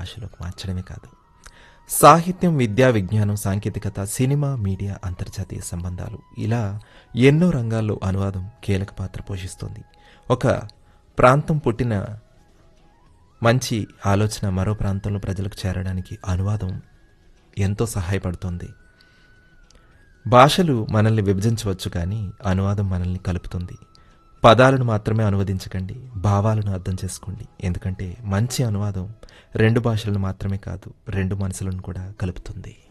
భాషలోకి మార్చడమే కాదు సాహిత్యం విద్యా విజ్ఞానం సాంకేతికత సినిమా మీడియా అంతర్జాతీయ సంబంధాలు ఇలా ఎన్నో రంగాల్లో అనువాదం కీలక పాత్ర పోషిస్తుంది ఒక ప్రాంతం పుట్టిన మంచి ఆలోచన మరో ప్రాంతంలో ప్రజలకు చేరడానికి అనువాదం ఎంతో సహాయపడుతుంది భాషలు మనల్ని విభజించవచ్చు కానీ అనువాదం మనల్ని కలుపుతుంది పదాలను మాత్రమే అనువదించకండి భావాలను అర్థం చేసుకోండి ఎందుకంటే మంచి అనువాదం రెండు భాషలను మాత్రమే కాదు రెండు మనసులను కూడా కలుపుతుంది